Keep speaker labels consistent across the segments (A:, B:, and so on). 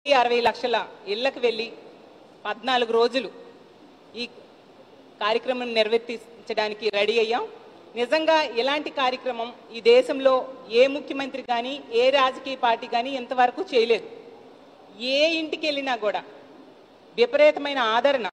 A: అరవై లక్షల ఇళ్లకు వెళ్ళి పద్నాలుగు రోజులు ఈ కార్యక్రమం నిర్వర్తించడానికి రెడీ అయ్యాం నిజంగా ఇలాంటి కార్యక్రమం ఈ దేశంలో ఏ ముఖ్యమంత్రి కానీ ఏ రాజకీయ పార్టీ కానీ ఇంతవరకు చేయలేదు ఏ ఇంటికి వెళ్ళినా కూడా విపరీతమైన ఆదరణ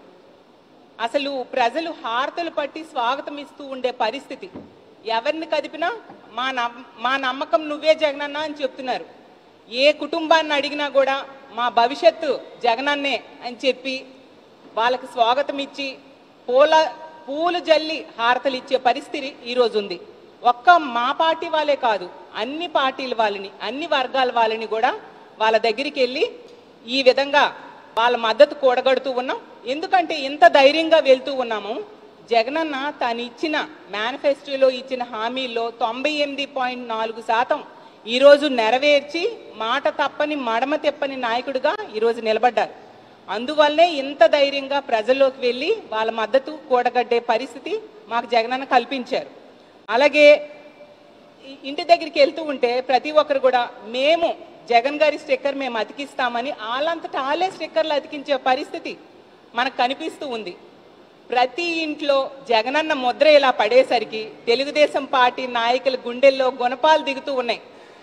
A: అసలు ప్రజలు హారతలు పట్టి స్వాగతం ఇస్తూ ఉండే పరిస్థితి ఎవరిని కదిపినా మా నమ్ మా నమ్మకం నువ్వే జగనన్న అని చెప్తున్నారు ఏ కుటుంబాన్ని అడిగినా కూడా మా భవిష్యత్తు జగనన్నే అని చెప్పి వాళ్ళకి స్వాగతం ఇచ్చి పూల పూలు జల్లి హారతలు ఇచ్చే పరిస్థితి ఈరోజు ఉంది ఒక్క మా పార్టీ వాళ్ళే కాదు అన్ని పార్టీల వాళ్ళని అన్ని వర్గాల వాళ్ళని కూడా వాళ్ళ దగ్గరికి వెళ్ళి ఈ విధంగా వాళ్ళ మద్దతు కూడగడుతూ ఉన్నాం ఎందుకంటే ఇంత ధైర్యంగా వెళ్తూ ఉన్నాము జగనన్న తాను ఇచ్చిన మేనిఫెస్టోలో ఇచ్చిన హామీల్లో తొంభై ఎనిమిది పాయింట్ నాలుగు శాతం ఈరోజు నెరవేర్చి మాట తప్పని మడమ తెప్పని నాయకుడిగా ఈరోజు నిలబడ్డారు అందువల్లనే ఇంత ధైర్యంగా ప్రజల్లోకి వెళ్ళి వాళ్ళ మద్దతు కూడగట్టే పరిస్థితి మాకు జగనన్న కల్పించారు అలాగే ఈ- ఇంటి దగ్గరికి వెళ్తూ ఉంటే ప్రతి ఒక్కరు కూడా మేము జగన్ గారి స్టిక్కర్ మేము అతికిస్తామని వాళ్ళంతటా వాళ్ళే స్టిక్కర్లు అతికించే పరిస్థితి మనకు కనిపిస్తూ ఉంది ప్రతి ఇంట్లో జగనన్న ముద్ర ఇలా పడేసరికి తెలుగుదేశం పార్టీ నాయకుల గుండెల్లో గుణపాలు దిగుతూ ఉన్నాయి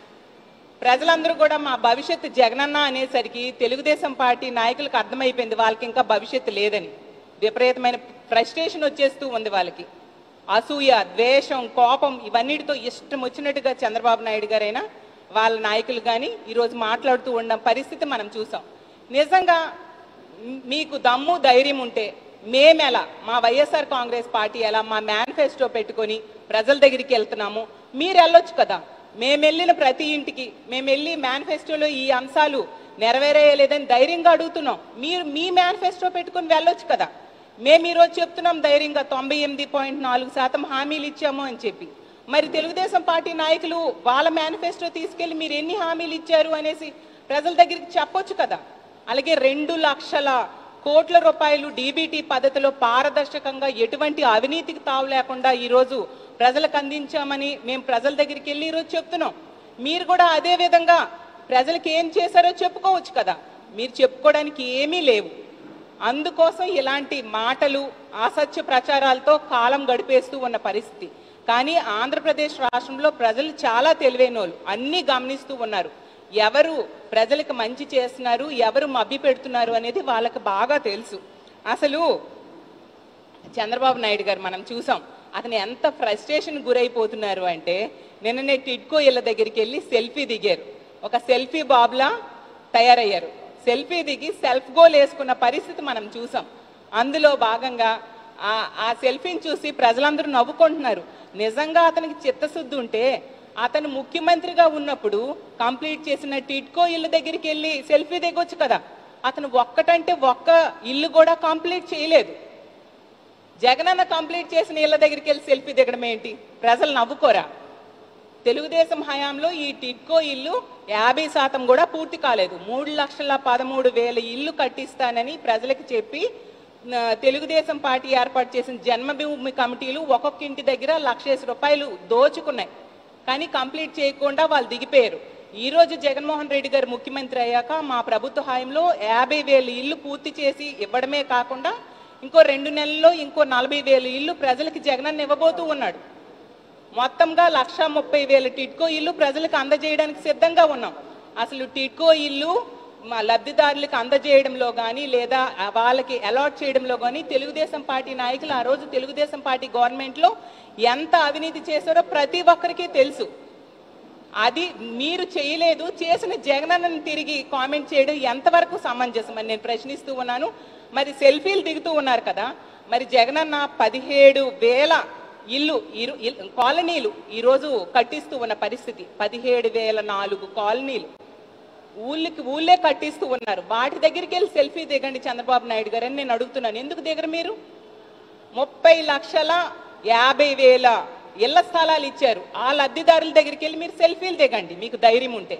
A: ప్రజలందరూ కూడా మా భవిష్యత్తు జగనన్న అనేసరికి తెలుగుదేశం పార్టీ నాయకులకు అర్థమైపోయింది వాళ్ళకి ఇంకా భవిష్యత్తు లేదని విపరీతమైన ఫ్రస్ట్రేషన్ వచ్చేస్తూ ఉంది వాళ్ళకి అసూయ ద్వేషం కోపం ఇవన్నిటితో ఇష్టం వచ్చినట్టుగా చంద్రబాబు నాయుడు గారైనా వాళ్ళ నాయకులు కానీ ఈరోజు మాట్లాడుతూ ఉన్న పరిస్థితి మనం చూసాం నిజంగా మ్- మీకు దమ్ము ధైర్యం ఉంటే మేమెలా మా వైఎస్ఆర్ కాంగ్రెస్ పార్టీ ఎలా మా మేనిఫెస్టో పెట్టుకొని ప్రజల దగ్గరికి వెళ్తున్నాము మీరు వెళ్ళొచ్చు కదా మేము వెళ్ళిన ప్రతి ఇంటికి మేము వెళ్ళి మేనిఫెస్టోలో ఈ అంశాలు నెరవేరేయలేదని ధైర్యంగా అడుగుతున్నాం మీరు మీ మేనిఫెస్టో పెట్టుకొని వెళ్ళొచ్చు కదా మేము ఈరోజు చెప్తున్నాం ధైర్యంగా తొంభై ఎనిమిది పాయింట్ నాలుగు శాతం హామీలు ఇచ్చాము అని చెప్పి మరి తెలుగుదేశం పార్టీ నాయకులు వాళ్ళ మేనిఫెస్టో తీసుకెళ్లి మీరు ఎన్ని హామీలు ఇచ్చారు అనేసి ప్రజల దగ్గరికి చెప్పొచ్చు కదా అలాగే రెండు లక్షల కోట్ల రూపాయలు డీబీటీ పద్ధతిలో పారదర్శకంగా ఎటువంటి అవినీతికి తావు లేకుండా ఈరోజు ప్రజలకు అందించామని మేము ప్రజల దగ్గరికి వెళ్ళి ఈరోజు చెప్తున్నాం మీరు కూడా అదే విధంగా ప్రజలకు ఏం చేశారో చెప్పుకోవచ్చు కదా మీరు చెప్పుకోవడానికి ఏమీ లేవు అందుకోసం ఇలాంటి మాటలు అసత్య ప్రచారాలతో కాలం గడిపేస్తూ ఉన్న పరిస్థితి కానీ ఆంధ్రప్రదేశ్ రాష్ట్రంలో ప్రజలు చాలా తెలివైన వాళ్ళు అన్నీ గమనిస్తూ ఉన్నారు ఎవరు ప్రజలకు మంచి చేస్తున్నారు ఎవరు మభ్య పెడుతున్నారు అనేది వాళ్ళకి బాగా తెలుసు అసలు చంద్రబాబు నాయుడు గారు మనం చూసాం అతను ఎంత ఫ్రస్ట్రేషన్ గురైపోతున్నారు అంటే నిన్ననే టిడ్కో ఇళ్ళ దగ్గరికి వెళ్ళి సెల్ఫీ దిగారు ఒక సెల్ఫీ బాబ్లా తయారయ్యారు సెల్ఫీ దిగి సెల్ఫ్ గోల్ వేసుకున్న పరిస్థితి మనం చూసాం అందులో భాగంగా ఆ ఆ సెల్ఫీని చూసి ప్రజలందరూ నవ్వుకుంటున్నారు నిజంగా అతనికి చిత్తశుద్ధి ఉంటే అతను ముఖ్యమంత్రిగా ఉన్నప్పుడు కంప్లీట్ చేసిన టిడ్కో ఇళ్ళ దగ్గరికి వెళ్ళి సెల్ఫీ దిగొచ్చు కదా అతను ఒక్కటంటే ఒక్క ఇల్లు కూడా కంప్లీట్ చేయలేదు జగనన్న కంప్లీట్ చేసిన ఇళ్ళ దగ్గరికి వెళ్ళి సెల్ఫీ దిగడం ఏంటి ప్రజలు నవ్వుకోరా తెలుగుదేశం హయాంలో ఈ టిడ్కో ఇల్లు యాభై శాతం కూడా పూర్తి కాలేదు మూడు లక్షల పదమూడు వేల ఇల్లు కట్టిస్తానని ప్రజలకు చెప్పి ఆ, తెలుగుదేశం పార్టీ ఏర్పాటు చేసిన జన్మభూమి కమిటీలు ఒక్కొక్క ఇంటి దగ్గర లక్షేసి రూపాయలు దోచుకున్నాయి కానీ కంప్లీట్ చేయకుండా వాళ్ళు దిగిపోయారు ఈ రోజు జగన్మోహన్ రెడ్డి గారు ముఖ్యమంత్రి అయ్యాక మా ప్రభుత్వ హయాంలో యాభై వేల ఇల్లు పూర్తి చేసి ఇవ్వడమే కాకుండా ఇంకో రెండు నెలల్లో ఇంకో నలభై వేల ఇల్లు ప్రజలకి జగనన్న ఇవ్వబోతూ ఉన్నాడు మొత్తంగా లక్ష ముప్పై వేల టిట్కో ఇల్లు ప్రజలకు అందజేయడానికి సిద్ధంగా ఉన్నాం అసలు టిట్కో ఇల్లు మా లబ్ధిదారులకు అందజేయడంలో కానీ లేదా ఆ వాళ్ళకి అలాట్ చేయడంలో కానీ తెలుగుదేశం పార్టీ నాయకులు ఆ రోజు తెలుగుదేశం పార్టీ గవర్నమెంట్లో ఎంత అవినీతి చేశారో ప్రతి ఒక్కరికి తెలుసు అది మీరు చేయలేదు చేసిన జగనన్నను తిరిగి కామెంట్ చేయడం ఎంతవరకు సమంజసం అని నేను ప్రశ్నిస్తూ ఉన్నాను మరి సెల్ఫీలు దిగుతూ ఉన్నారు కదా మరి జగనన్న పదిహేడు వేల ఇల్లు ఇరు ఇల్- కాలనీలు ఈరోజు కట్టిస్తూ ఉన్న పరిస్థితి పదిహేడు వేల నాలుగు కాలనీలు ఊళ్ళకి ఊళ్ళే కట్టిస్తూ ఉన్నారు వాటి దగ్గరికి వెళ్ళి సెల్ఫీ దిగండి చంద్రబాబు నాయుడు గారు అని నేను అడుగుతున్నాను ఎందుకు దిగరు మీరు ముప్పై లక్షల యాభై వేల ఇళ్ల స్థలాలు ఇచ్చారు ఆ లబ్ధిదారుల దగ్గరికి వెళ్ళి మీరు సెల్ఫీలు దిగండి మీకు ధైర్యం ఉంటే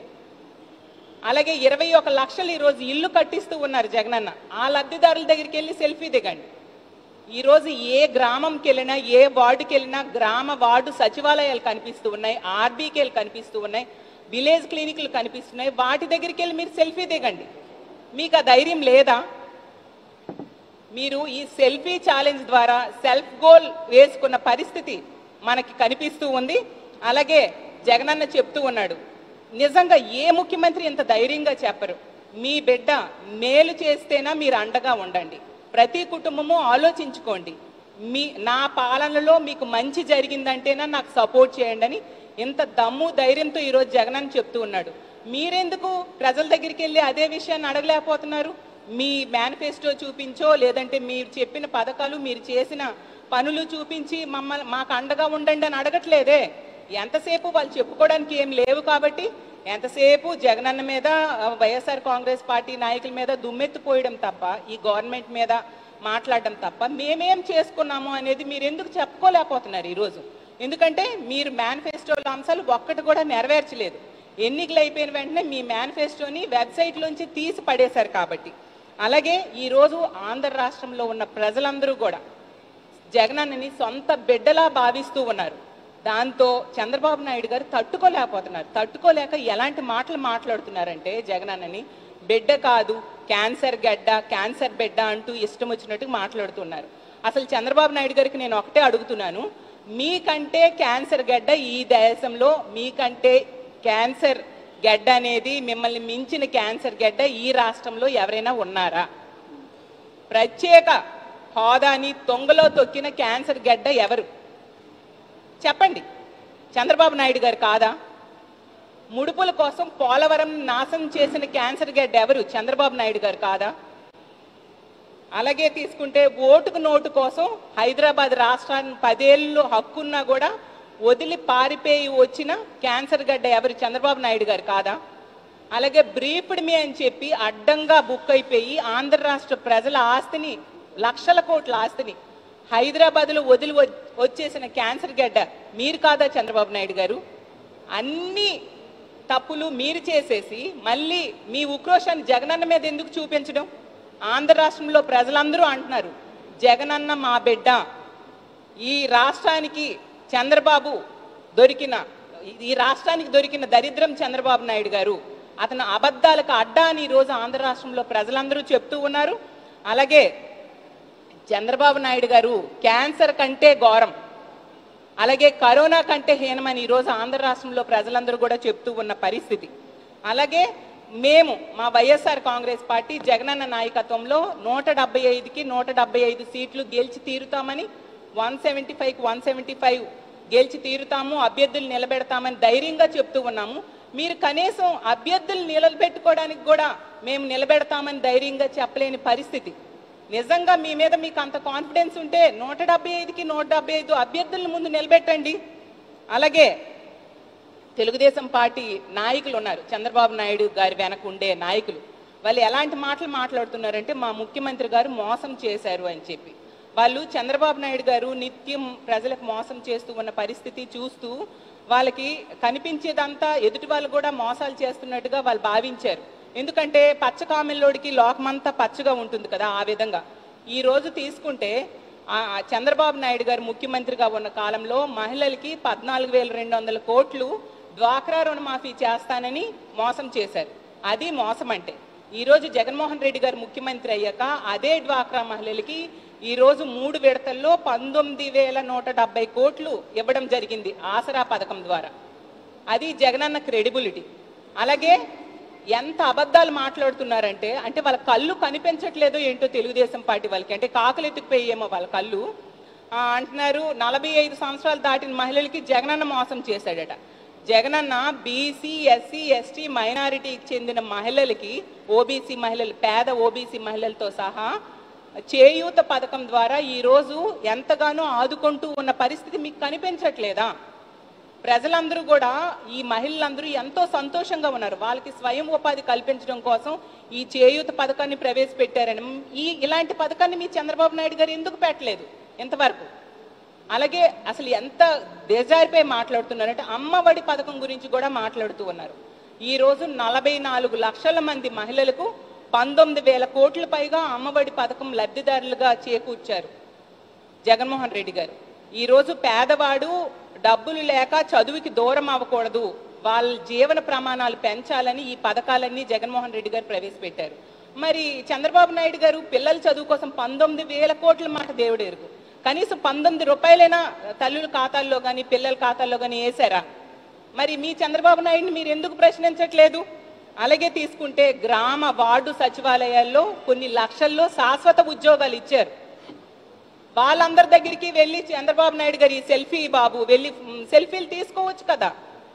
A: అలాగే ఇరవై ఒక లక్షలు ఈరోజు ఇల్లు కట్టిస్తూ ఉన్నారు జగనన్న ఆ లబ్ధిదారుల దగ్గరికి వెళ్ళి సెల్ఫీ దిగండి ఈరోజు ఏ గ్రామంకి వెళ్ళినా ఏ వార్డుకి వెళ్ళినా గ్రామ వార్డు సచివాలయాలు కనిపిస్తూ ఉన్నాయి ఆర్బీకేలు కనిపిస్తూ ఉన్నాయి విలేజ్ క్లినిక్లు కనిపిస్తున్నాయి వాటి దగ్గరికి వెళ్ళి మీరు సెల్ఫీ దిగండి మీకు ఆ ధైర్యం లేదా మీరు ఈ సెల్ఫీ ఛాలెంజ్ ద్వారా సెల్ఫ్ గోల్ వేసుకున్న పరిస్థితి మనకి కనిపిస్తూ ఉంది అలాగే జగనన్న చెప్తూ ఉన్నాడు నిజంగా ఏ ముఖ్యమంత్రి ఇంత ధైర్యంగా చెప్పరు మీ బిడ్డ మేలు చేస్తేనా మీరు అండగా ఉండండి ప్రతి కుటుంబము ఆలోచించుకోండి మీ నా పాలనలో మీకు మంచి జరిగిందంటేనా నాకు సపోర్ట్ చేయండి అని ఇంత దమ్ము ధైర్యంతో ఈరోజు జగనన్న చెప్తూ ఉన్నాడు మీరెందుకు ప్రజల దగ్గరికి వెళ్ళి అదే విషయాన్ని అడగలేకపోతున్నారు మీ మేనిఫెస్టో చూపించో లేదంటే మీరు చెప్పిన పథకాలు మీరు చేసిన పనులు చూపించి మమ్మల్ని మాకు అండగా ఉండండి అని అడగట్లేదే ఎంతసేపు వాళ్ళు చెప్పుకోవడానికి ఏం లేవు కాబట్టి ఎంతసేపు జగనన్న మీద ఆ, వైఎస్ఆర్ కాంగ్రెస్ పార్టీ నాయకుల మీద దుమ్మెత్తిపోయడం తప్ప ఈ గవర్నమెంట్ మీద మాట్లాడడం తప్ప మేమేం చేసుకున్నాము అనేది మీరు ఎందుకు చెప్పుకోలేకపోతున్నారు ఈరోజు ఎందుకంటే మీరు మేనిఫెస్టోల అంశాలు ఒక్కటి కూడా నెరవేర్చలేదు ఎన్నికలు అయిపోయిన వెంటనే మీ మేనిఫెస్టోని వెబ్సైట్లోంచి తీసి పడేశారు కాబట్టి అలాగే ఈరోజు ఆంధ్ర రాష్ట్రంలో ఉన్న ప్రజలందరూ కూడా జగనన్నని సొంత బిడ్డలా భావిస్తూ ఉన్నారు దాంతో చంద్రబాబు నాయుడు గారు తట్టుకోలేకపోతున్నారు తట్టుకోలేక ఎలాంటి మాటలు మాట్లాడుతున్నారంటే జగనన్నని బిడ్డ కాదు క్యాన్సర్ గడ్డ క్యాన్సర్ బిడ్డ అంటూ ఇష్టం వచ్చినట్టు మాట్లాడుతున్నారు అసలు చంద్రబాబు నాయుడు గారికి నేను ఒకటే అడుగుతున్నాను మీకంటే క్యాన్సర్ గడ్డ ఈ దేశంలో మీకంటే క్యాన్సర్ గడ్డ అనేది మిమ్మల్ని మించిన క్యాన్సర్ గడ్డ ఈ రాష్ట్రంలో ఎవరైనా ఉన్నారా ప్రత్యేక హోదాని తొంగలో తొక్కిన క్యాన్సర్ గడ్డ ఎవరు చెప్పండి చంద్రబాబు నాయుడు గారు కాదా ముడుపుల కోసం పోలవరం నాశనం చేసిన క్యాన్సర్ గడ్డ ఎవరు చంద్రబాబు నాయుడు గారు కాదా అలాగే తీసుకుంటే ఓటుకు నోటు కోసం హైదరాబాద్ రాష్ట్రాన్ని పదేళ్ళు హక్కున్నా కూడా వదిలి పారిపోయి వచ్చిన క్యాన్సర్ గడ్డ ఎవరు చంద్రబాబు నాయుడు గారు కాదా అలాగే బ్రీఫ్డ్ మీ అని చెప్పి అడ్డంగా బుక్ అయిపోయి ఆంధ్ర రాష్ట్ర ప్రజల ఆస్తిని లక్షల కోట్ల ఆస్తిని హైదరాబాద్లో వదిలి వ- వచ్చేసిన క్యాన్సర్ గడ్డ మీరు కాదా చంద్రబాబు నాయుడు గారు అన్ని తప్పులు మీరు చేసేసి మళ్ళీ మీ ఉక్రోషాన్ని జగనన్న మీద ఎందుకు చూపించడం ఆంధ్ర రాష్ట్రంలో ప్రజలందరూ అంటున్నారు జగనన్న మా బిడ్డ ఈ రాష్ట్రానికి చంద్రబాబు దొరికిన ఈ రాష్ట్రానికి దొరికిన దరిద్రం చంద్రబాబు నాయుడు గారు అతను అబద్ధాలకు అడ్డా అని ఈరోజు ఆంధ్ర రాష్ట్రంలో ప్రజలందరూ చెప్తూ ఉన్నారు అలాగే చంద్రబాబు నాయుడు గారు క్యాన్సర్ కంటే ఘోరం అలాగే కరోనా కంటే హీనమని ఈరోజు ఆంధ్ర రాష్ట్రంలో ప్రజలందరూ కూడా చెప్తూ ఉన్న పరిస్థితి అలాగే మేము మా వైఎస్ఆర్ కాంగ్రెస్ పార్టీ జగనన్న నాయకత్వంలో నూట డెబ్బై ఐదుకి నూట డెబ్బై ఐదు సీట్లు గెలిచి తీరుతామని వన్ సెవెంటీ ఫైవ్కి వన్ సెవెంటీ ఫైవ్ గెలిచి తీరుతాము అభ్యర్థులు నిలబెడతామని ధైర్యంగా చెప్తూ ఉన్నాము మీరు కనీసం అభ్యర్థులు నిలబెట్టుకోవడానికి కూడా మేము నిలబెడతామని ధైర్యంగా చెప్పలేని పరిస్థితి నిజంగా మీ మీద మీకు అంత కాన్ఫిడెన్స్ ఉంటే నూట డెబ్బై ఐదుకి నూట డెబ్బై ఐదు అభ్యర్థుల ముందు నిలబెట్టండి అలాగే తెలుగుదేశం పార్టీ నాయకులు ఉన్నారు చంద్రబాబు నాయుడు గారి వెనక ఉండే నాయకులు వాళ్ళు ఎలాంటి మాటలు మాట్లాడుతున్నారంటే మా ముఖ్యమంత్రి గారు మోసం చేశారు అని చెప్పి వాళ్ళు చంద్రబాబు నాయుడు గారు నిత్యం ప్రజలకు మోసం చేస్తూ ఉన్న పరిస్థితి చూస్తూ వాళ్ళకి కనిపించేదంతా ఎదుటి వాళ్ళు కూడా మోసాలు చేస్తున్నట్టుగా వాళ్ళు భావించారు ఎందుకంటే పచ్చ కామెల్లోడికి లోకమంతా పచ్చగా ఉంటుంది కదా ఆ విధంగా ఈ రోజు తీసుకుంటే ఆ ఆ చంద్రబాబు నాయుడు గారు ముఖ్యమంత్రిగా ఉన్న కాలంలో మహిళలకి పద్నాలుగు వేల రెండు వందల కోట్లు డ్వాక్రా రుణమాఫీ చేస్తానని మోసం చేశారు అది మోసం అంటే ఈ రోజు జగన్మోహన్ రెడ్డి గారు ముఖ్యమంత్రి అయ్యాక అదే డ్వాక్రా మహిళలకి ఈ రోజు మూడు విడతల్లో పంతొమ్మిది వేల నూట డెబ్బై కోట్లు ఇవ్వడం జరిగింది ఆసరా పథకం ద్వారా అది జగనన్న క్రెడిబిలిటీ అలాగే ఎంత అబద్ధాలు మాట్లాడుతున్నారంటే అంటే వాళ్ళ కళ్ళు కనిపించట్లేదో ఏంటో తెలుగుదేశం పార్టీ వాళ్ళకి అంటే కాకులు ఎత్తుకుపోయేమో వాళ్ళ కళ్ళు ఆ, అంటున్నారు నలభై ఐదు సంవత్సరాలు దాటిన మహిళలకి జగనన్న మోసం చేశాడట జగనన్న బీసీ ఎస్సీ ఎస్టీ మైనారిటీకి చెందిన మహిళలకి ఓబీసీ మహిళలు పేద ఓబీసీ మహిళలతో సహా చేయూత పథకం ద్వారా ఈరోజు ఎంతగానో ఆదుకుంటూ ఉన్న పరిస్థితి మీకు కనిపించట్లేదా ప్రజలందరూ కూడా ఈ మహిళలందరూ ఎంతో సంతోషంగా ఉన్నారు వాళ్ళకి స్వయం ఉపాధి కల్పించడం కోసం ఈ చేయూత పథకాన్ని ప్రవేశపెట్టారని ఈ ఇలాంటి పథకాన్ని మీ చంద్రబాబు నాయుడు గారు ఎందుకు పెట్టలేదు ఇంతవరకు అలాగే అసలు ఎంత దేజారిపై మాట్లాడుతున్నారంటే అమ్మఒడి పథకం గురించి కూడా మాట్లాడుతూ ఉన్నారు ఈ రోజు నలభై నాలుగు లక్షల మంది మహిళలకు పంతొమ్మిది వేల కోట్ల పైగా అమ్మఒడి పథకం లబ్ధిదారులుగా చేకూర్చారు జగన్మోహన్ రెడ్డి గారు ఈ రోజు పేదవాడు డబ్బులు లేక చదువుకి దూరం అవ్వకూడదు వాళ్ళ జీవన ప్రమాణాలు పెంచాలని ఈ పథకాలన్నీ జగన్మోహన్ రెడ్డి గారు ప్రవేశపెట్టారు మరి చంద్రబాబు నాయుడు గారు పిల్లల చదువు కోసం పంతొమ్మిది వేల కోట్ల మాట దేవుడు ఎరుగు కనీసం పంతొమ్మిది రూపాయలైనా తల్లుల ఖాతాల్లో కానీ పిల్లల ఖాతాల్లో కానీ వేసారా మరి మీ చంద్రబాబు నాయుడిని మీరు ఎందుకు ప్రశ్నించట్లేదు అలాగే తీసుకుంటే గ్రామ వార్డు సచివాలయాల్లో కొన్ని లక్షల్లో శాశ్వత ఉద్యోగాలు ఇచ్చారు వాళ్ళందరి దగ్గరికి వెళ్ళి చంద్రబాబు నాయుడు గారి సెల్ఫీ బాబు వెళ్ళి మ్, సెల్ఫీలు తీసుకోవచ్చు కదా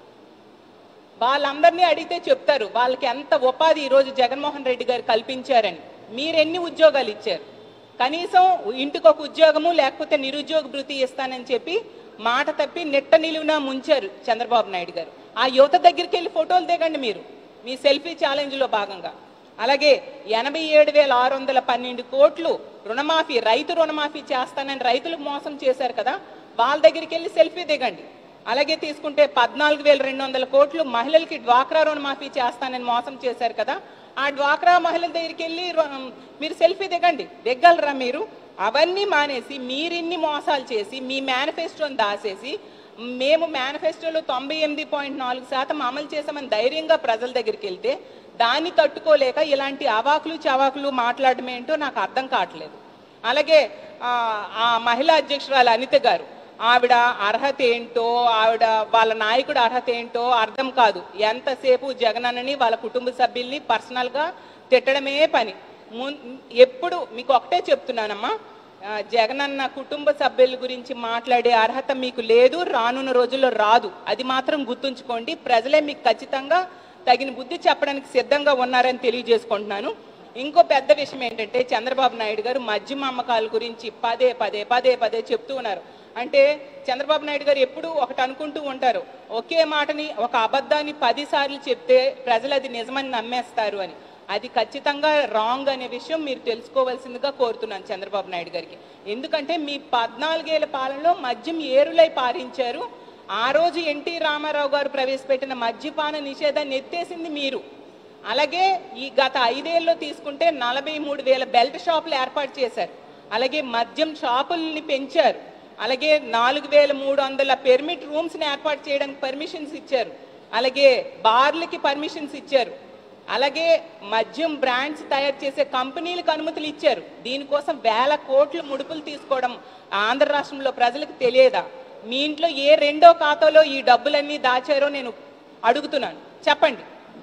A: వాళ్ళందరినీ అడిగితే చెప్తారు వాళ్ళకి ఎంత ఉపాధి ఈరోజు జగన్మోహన్ రెడ్డి గారు కల్పించారని మీరు ఎన్ని ఉద్యోగాలు ఇచ్చారు కనీసం ఇంటికి ఒక ఉద్యోగము లేకపోతే నిరుద్యోగ భృతి ఇస్తానని చెప్పి మాట తప్పి నెట్ట నిలువున ముంచారు చంద్రబాబు నాయుడు గారు ఆ యువత దగ్గరికి వెళ్ళి ఫోటోలు దిగండి మీరు మీ సెల్ఫీ ఛాలెంజ్లో భాగంగా అలాగే ఎనభై ఏడు వేల ఆరు వందల పన్నెండు కోట్లు రుణమాఫీ రైతు రుణమాఫీ చేస్తానని రైతులకు మోసం చేశారు కదా వాళ్ళ దగ్గరికి వెళ్ళి సెల్ఫీ దిగండి అలాగే తీసుకుంటే పద్నాలుగు వేల రెండు వందల కోట్లు మహిళలకి డ్వాక్రా రుణమాఫీ చేస్తానని మోసం చేశారు కదా ఆ డ్వాక్రా మహిళల దగ్గరికి వెళ్ళి రు- మీరు సెల్ఫీ దిగండి దిగ్గలరా మీరు అవన్నీ మానేసి మీరిన్ని మోసాలు చేసి మీ మేనిఫెస్టోని దాసేసి మేము మేనిఫెస్టోలో తొంభై ఎనిమిది పాయింట్ నాలుగు శాతం అమలు చేసామని ధైర్యంగా ప్రజల దగ్గరికి వెళ్తే దాన్ని తట్టుకోలేక ఇలాంటి అవాకులు చవాకులు మాట్లాడడం ఏంటో నాకు అర్థం కావట్లేదు అలాగే ఆ, ఆ మహిళా అధ్యక్షురాలు అనిత గారు ఆవిడ అర్హత ఏంటో ఆవిడ వాళ్ళ నాయకుడు అర్హత ఏంటో అర్థం కాదు ఎంతసేపు జగనన్నని వాళ్ళ కుటుంబ సభ్యుల్ని పర్సనల్గా తిట్టడమే పని మున్- ఎప్పుడు మీకు ఒకటే చెప్తున్నానమ్మా ఆ, జగనన్న కుటుంబ సభ్యుల గురించి మాట్లాడే అర్హత మీకు లేదు రానున్న రోజుల్లో రాదు అది మాత్రం గుర్తుంచుకోండి ప్రజలే మీకు ఖచ్చితంగా తగిన బుద్ధి చెప్పడానికి సిద్ధంగా ఉన్నారని తెలియజేసుకుంటున్నాను ఇంకో పెద్ద విషయం ఏంటంటే చంద్రబాబు నాయుడు గారు మద్యం అమ్మకాల గురించి పదే పదే పదే పదే చెప్తూ ఉన్నారు అంటే చంద్రబాబు నాయుడు గారు ఎప్పుడు ఒకటి అనుకుంటూ ఉంటారు ఒకే మాటని ఒక అబద్ధాన్ని పది సార్లు చెప్తే ప్రజలు అది నిజమని నమ్మేస్తారు అని అది ఖచ్చితంగా రాంగ్ అనే విషయం మీరు తెలుసుకోవాల్సిందిగా కోరుతున్నాను చంద్రబాబు నాయుడు గారికి ఎందుకంటే మీ పద్నాలుగేళ్ల పాలనలో మద్యం ఏరులై పారించారు ఆ రోజు ఎన్టీ రామారావు గారు ప్రవేశపెట్టిన మద్యపాన నిషేధాన్ని ఎత్తేసింది మీరు అలాగే ఈ గత ఐదేళ్ళలో తీసుకుంటే నలభై మూడు వేల బెల్ట్ షాపులు ఏర్పాటు చేశారు అలాగే మద్యం షాపుల్ని పెంచారు అలాగే నాలుగు వేల మూడు వందల పెర్మిట్ రూమ్స్ని ఏర్పాటు చేయడానికి పర్మిషన్స్ ఇచ్చారు అలాగే బార్లకి పర్మిషన్స్ ఇచ్చారు అలాగే మద్యం బ్రాండ్స్ తయారు చేసే కంపెనీలకు అనుమతులు ఇచ్చారు దీనికోసం వేల కోట్లు ముడుపులు తీసుకోవడం ఆంధ్ర రాష్ట్రంలో ప్రజలకు తెలియదా మీ ఇంట్లో ఏ రెండో ఖాతాలో ఈ డబ్బులన్నీ దాచారో నేను అడుగుతున్నాను చెప్పండి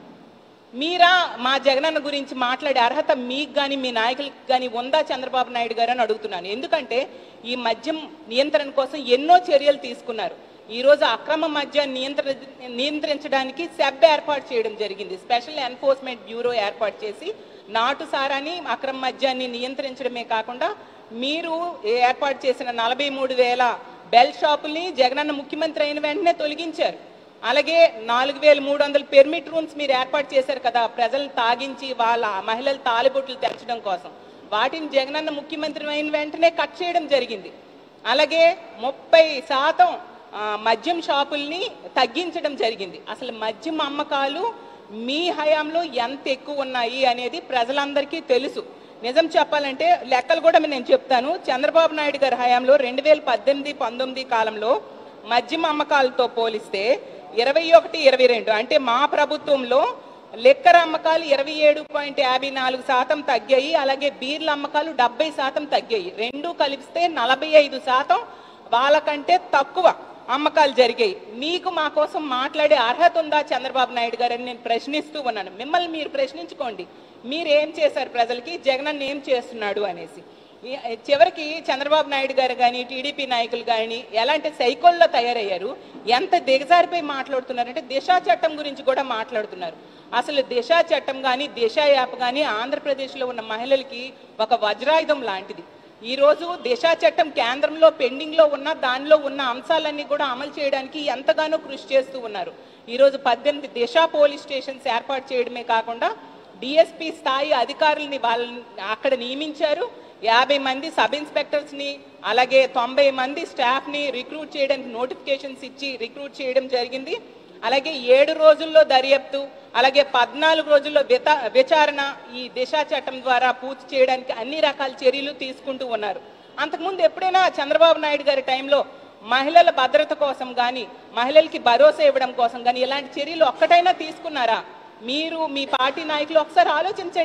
A: మీరా మా జగనన్న గురించి మాట్లాడే అర్హత మీకు కానీ మీ నాయకులకు కానీ ఉందా చంద్రబాబు నాయుడు గారు అని అడుగుతున్నాను ఎందుకంటే ఈ మద్యం నియంత్రణ కోసం ఎన్నో చర్యలు తీసుకున్నారు ఈ రోజు అక్రమ మద్యాన్ని నియంత్ర నియంత్రించడానికి సెబ్ ఏర్పాటు చేయడం జరిగింది స్పెషల్ ఎన్ఫోర్స్మెంట్ బ్యూరో ఏర్పాటు చేసి నాటు సారాన్ని అక్రమ మద్యాన్ని నియంత్రించడమే కాకుండా మీరు ఏర్పాటు చేసిన నలభై మూడు వేల బెల్ షాపుల్ని జగనన్న ముఖ్యమంత్రి అయిన వెంటనే తొలగించారు అలాగే నాలుగు వేల మూడు వందల పెర్మిట్ రూమ్స్ మీరు ఏర్పాటు చేశారు కదా ప్రజలను తాగించి వాళ్ళ మహిళల తాలిబొట్లు తెచ్చడం కోసం వాటిని జగనన్న ముఖ్యమంత్రి అయిన వెంటనే కట్ చేయడం జరిగింది అలాగే ముప్పై శాతం ఆ, మద్యం షాపుల్ని తగ్గించడం జరిగింది అసలు మద్యం అమ్మకాలు మీ హయాంలో ఎంత ఎక్కువ ఉన్నాయి అనేది ప్రజలందరికీ తెలుసు నిజం చెప్పాలంటే లెక్కలు కూడా నేను చెప్తాను చంద్రబాబు నాయుడు గారి హయాంలో రెండు వేల పద్దెనిమిది పంతొమ్మిది కాలంలో మద్యం అమ్మకాలతో పోలిస్తే ఇరవై ఒకటి ఇరవై రెండు అంటే మా ప్రభుత్వంలో లిక్కర్ అమ్మకాలు ఇరవై ఏడు పాయింట్ యాభై నాలుగు శాతం తగ్గాయి అలాగే బీర్ల అమ్మకాలు డెబ్బై శాతం తగ్గాయి రెండు కలిపిస్తే నలభై ఐదు శాతం వాళ్ళకంటే తక్కువ అమ్మకాలు జరిగాయి మీకు మా కోసం మాట్లాడే అర్హత ఉందా చంద్రబాబు నాయుడు గారు అని నేను ప్రశ్నిస్తూ ఉన్నాను మిమ్మల్ని మీరు ప్రశ్నించుకోండి మీరు ఏం చేశారు ప్రజలకి జగనన్న ఏం చేస్తున్నాడు అనేసి ఈ- చివరికి చంద్రబాబు నాయుడు గారు కానీ టీడీపీ నాయకులు కానీ ఎలాంటి సైకోల్లో తయారయ్యారు ఎంత దిగజారిపోయి మాట్లాడుతున్నారంటే దిశా చట్టం గురించి కూడా మాట్లాడుతున్నారు అసలు దిశా చట్టం కానీ దిశ యాప్ కానీ ఆంధ్రప్రదేశ్లో ఉన్న మహిళలకి ఒక వజ్రాయుధం లాంటిది ఈ రోజు దిశా చట్టం కేంద్రంలో పెండింగ్ లో ఉన్న దానిలో ఉన్న అంశాలన్నీ కూడా అమలు చేయడానికి ఎంతగానో కృషి చేస్తూ ఉన్నారు ఈ రోజు పద్దెనిమిది దిశ పోలీస్ స్టేషన్స్ ఏర్పాటు చేయడమే కాకుండా డిఎస్పి స్థాయి అధికారుల్ని వాళ్ళని అక్కడ నియమించారు యాభై మంది సబ్ ఇన్స్పెక్టర్స్ ని అలాగే తొంభై మంది స్టాఫ్ ని రిక్రూట్ చేయడానికి నోటిఫికేషన్స్ ఇచ్చి రిక్రూట్ చేయడం జరిగింది అలాగే ఏడు రోజుల్లో దర్యాప్తు అలాగే పద్నాలుగు రోజుల్లో విత విచారణ ఈ దిశా చట్టం ద్వారా పూర్తి చేయడానికి అన్ని రకాల చర్యలు తీసుకుంటూ ఉన్నారు అంతకుముందు ఎప్పుడైనా చంద్రబాబు నాయుడు గారి టైంలో మహిళల భద్రత కోసం కానీ మహిళలకి భరోసా ఇవ్వడం కోసం కానీ ఇలాంటి చర్యలు ఒక్కటైనా తీసుకున్నారా మీరు మీ పార్టీ నాయకులు ఒకసారి ఆలోచించండి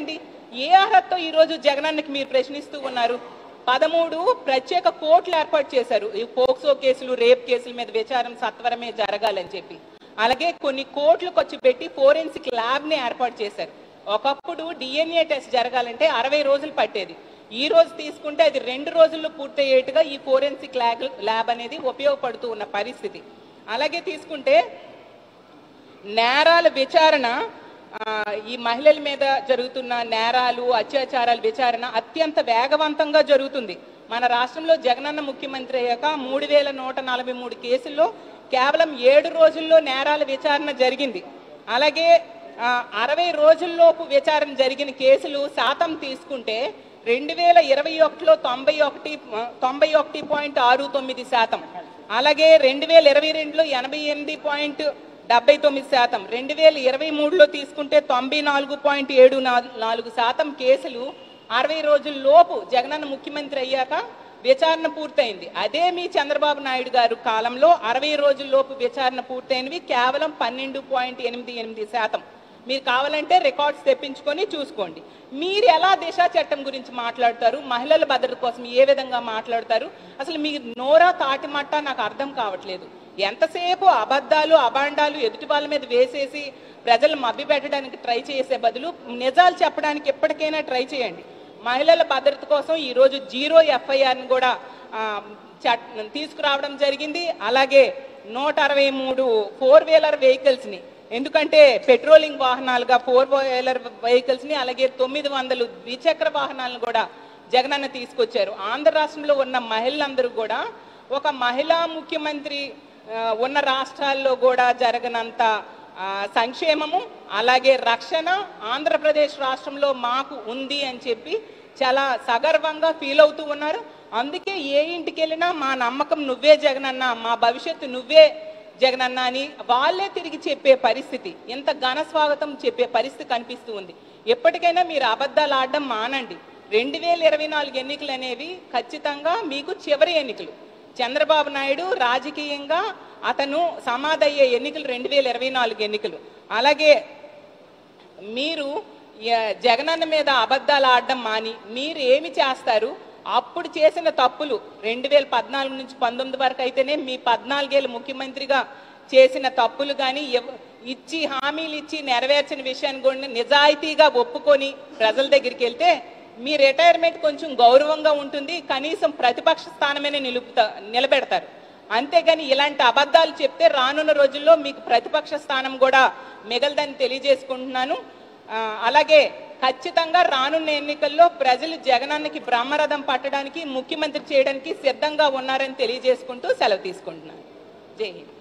A: ఏ అర్హతతో ఈరోజు జగనన్నకి మీరు ప్రశ్నిస్తూ ఉన్నారు పదమూడు ప్రత్యేక కోర్టులు ఏర్పాటు చేశారు ఈ పోక్సో కేసులు రేప్ కేసుల మీద విచారం సత్వరమే జరగాలని చెప్పి అలాగే కొన్ని కోట్లకు వచ్చి పెట్టి ఫోరెన్సిక్ ల్యాబ్ ని ఏర్పాటు చేశారు ఒకప్పుడు డిఎన్ఏ టెస్ట్ జరగాలంటే అరవై రోజులు పట్టేది ఈ రోజు తీసుకుంటే అది రెండు రోజుల్లో పూర్తయ్యేట్టుగా ఈ ఫోరెన్సిక్ ల్యాబ్ ల్యాబ్ అనేది ఉపయోగపడుతూ ఉన్న పరిస్థితి అలాగే తీసుకుంటే నేరాల విచారణ ఆ, ఈ మహిళల మీద జరుగుతున్న నేరాలు అత్యాచారాల విచారణ అత్యంత వేగవంతంగా జరుగుతుంది మన రాష్ట్రంలో జగనన్న ముఖ్యమంత్రి అయ్యాక మూడు వేల నూట నలభై మూడు కేసుల్లో కేవలం ఏడు రోజుల్లో నేరాల విచారణ జరిగింది అలాగే ఆ, అరవై రోజుల్లోపు విచారణ జరిగిన కేసులు శాతం తీసుకుంటే రెండు వేల ఇరవై ఒకటిలో తొంభై ఒకటి తొంభై ఒకటి పాయింట్ ఆరు తొమ్మిది శాతం అలాగే రెండు వేల ఇరవై రెండులో ఎనభై ఎనిమిది పాయింట్ డెబ్బై తొమ్మిది శాతం రెండు వేల ఇరవై మూడులో తీసుకుంటే తొంభై నాలుగు పాయింట్ ఏడు నాలుగు నాలుగు శాతం కేసులు అరవై రోజుల లోపు జగనన్న ముఖ్యమంత్రి అయ్యాక విచారణ పూర్తయింది అదే మీ చంద్రబాబు నాయుడు గారు కాలంలో అరవై రోజుల లోపు విచారణ పూర్తయినవి కేవలం పన్నెండు పాయింట్ ఎనిమిది ఎనిమిది శాతం మీరు కావాలంటే రికార్డ్స్ తెప్పించుకొని చూసుకోండి మీరు ఎలా దిశ చట్టం గురించి మాట్లాడతారు మహిళల భద్రత కోసం ఏ విధంగా మాట్లాడతారు అసలు మీ నోరా తాటిమట్ట నాకు అర్థం కావట్లేదు ఎంతసేపు అబద్ధాలు అబాండాలు ఎదుటి వాళ్ళ మీద వేసేసి ప్రజలు మభ్య పెట్టడానికి ట్రై చేసే బదులు నిజాలు చెప్పడానికి ఎప్పటికైనా ట్రై చేయండి మహిళల భద్రత కోసం ఈరోజు జీరో ఎఫ్ఐఆర్ని కూడా ఆ, చట్ తీసుకురావడం జరిగింది అలాగే నూట అరవై మూడు ఫోర్ వీలర్ వెహికల్స్ని ఎందుకంటే పెట్రోలింగ్ వాహనాలుగా ఫోర్ వీలర్ వెహికల్స్ని అలాగే తొమ్మిది వందలు ద్విచక్ర వాహనాలను కూడా జగనన్న తీసుకొచ్చారు ఆంధ్ర రాష్ట్రంలో ఉన్న మహిళలందరూ కూడా ఒక మహిళా ముఖ్యమంత్రి ఆ, ఉన్న రాష్ట్రాల్లో కూడా జరగనంత ఆ, సంక్షేమము అలాగే రక్షణ ఆంధ్రప్రదేశ్ రాష్ట్రంలో మాకు ఉంది అని చెప్పి చాలా సగర్వంగా ఫీల్ అవుతూ ఉన్నారు అందుకే ఏ ఇంటికి వెళ్ళినా మా నమ్మకం నువ్వే జగనన్న మా భవిష్యత్తు నువ్వే జగనన్న అని వాళ్ళే తిరిగి చెప్పే పరిస్థితి ఎంత ఘన స్వాగతం చెప్పే పరిస్థితి కనిపిస్తూ ఉంది ఎప్పటికైనా మీరు అబద్ధాలు ఆడడం మానండి రెండు వేల ఇరవై నాలుగు ఎన్నికలు అనేవి ఖచ్చితంగా మీకు చివరి ఎన్నికలు చంద్రబాబు నాయుడు రాజకీయంగా అతను సమాధయ్యే ఎన్నికలు రెండు వేల ఇరవై నాలుగు ఎన్నికలు అలాగే మీరు య- జగనన్న మీద అబద్ధాలు ఆడడం మాని మీరు ఏమి చేస్తారు అప్పుడు చేసిన తప్పులు రెండు వేల పద్నాలుగు నుంచి పంతొమ్మిది వరకు అయితేనే మీ పద్నాలుగేళ్ళు ముఖ్యమంత్రిగా చేసిన తప్పులు కానీ ఇచ్చి హామీలు ఇచ్చి నెరవేర్చిన విషయాన్ని కూడా నిజాయితీగా ఒప్పుకొని ప్రజల దగ్గరికి వెళ్తే మీ రిటైర్మెంట్ కొంచెం గౌరవంగా ఉంటుంది కనీసం ప్రతిపక్ష స్థానమైనా నిలుపుతా నిలబెడతారు అంతేగాని ఇలాంటి అబద్ధాలు చెప్తే రానున్న రోజుల్లో మీకు ప్రతిపక్ష స్థానం కూడా మిగలదని తెలియజేసుకుంటున్నాను ఆ, అలాగే ఖచ్చితంగా రానున్న ఎన్నికల్లో ప్రజలు జగనానికి బ్రహ్మరథం పట్టడానికి ముఖ్యమంత్రి చేయడానికి సిద్ధంగా ఉన్నారని తెలియజేసుకుంటూ సెలవు తీసుకుంటున్నాను జై హింద్